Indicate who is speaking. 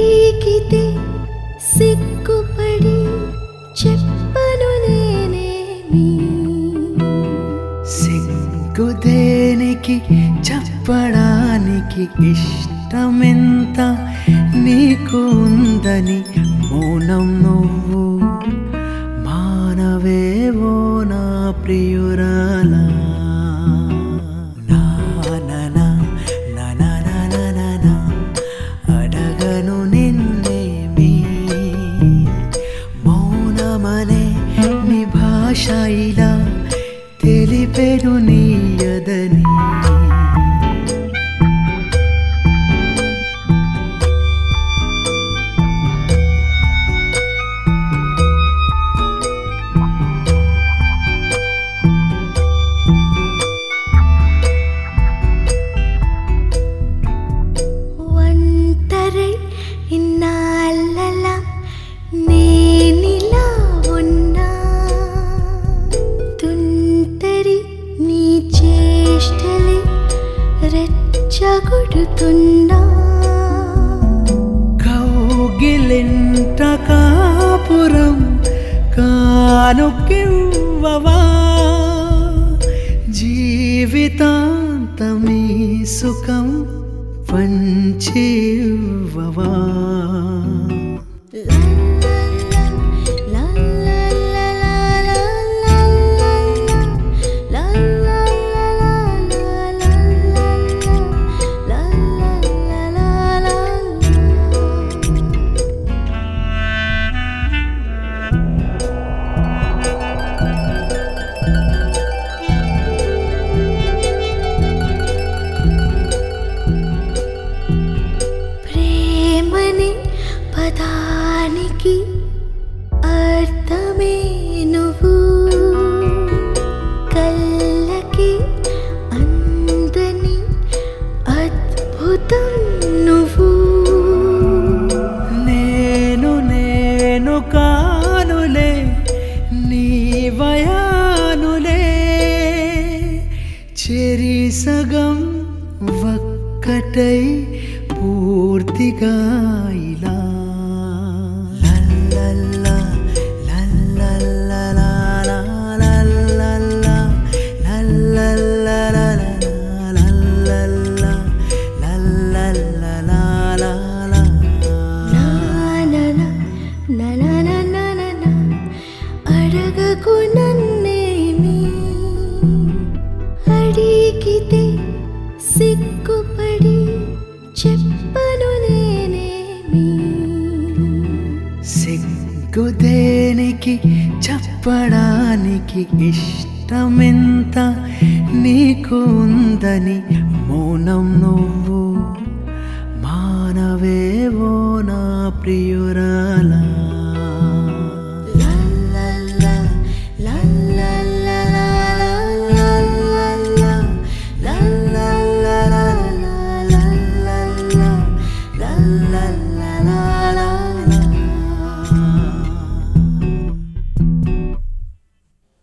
Speaker 1: అడిగితే సిగ్గుపడి చెప్పను నేనేమి
Speaker 2: సిగ్గు దేనికి చెప్పడానికి ఇష్టమెంత నీకు ఉందని మౌనం నువ్వు మానవేవో నా ప్రియురాలా నా నా నా నా నా నా నా నా నా. అడగను నిన్నేమి మౌనమనే నీ భాష ఇలా తెలిపెను నీయదని
Speaker 1: ఒంటరై ఇన్నాళ్ళలా నేనిలా ఉన్నా తుంటరి నీ చేష్టలే రెచ్చగొడుతున్నా
Speaker 2: కౌగిలింట కాపురం కానుకివ్వవా జీవితాంతమీ సుఖం పంచివ్వవా
Speaker 1: లా లా లా లా లా లా లా లా లా లా లా లా లా ప్రేమని పదానికి అర్థమే నువ్వు కళ్ళకి అందని అద్భుతం నువ్వు
Speaker 2: నేను నేను కానులే నీవయానులే చెరి సగం ఒక్కటై పూర్తిగా ఇలా లల్లల్లా, లల్లల్లలా, లల్లల్లా, లల్లల్లలా, లల్లల్లా, లల్లల్లలా, లలా.
Speaker 1: నానన నననననన అడగకు నన్నేమి అడిగితే సిగ్గుపడి చెప్పను నేనేమి
Speaker 2: సిగ్గు దేనికి చెప్పడానికి ఇష్టమెంత నీకు ఉందని మౌనం నువ్వు మానవేవో నా ప్రియురాలా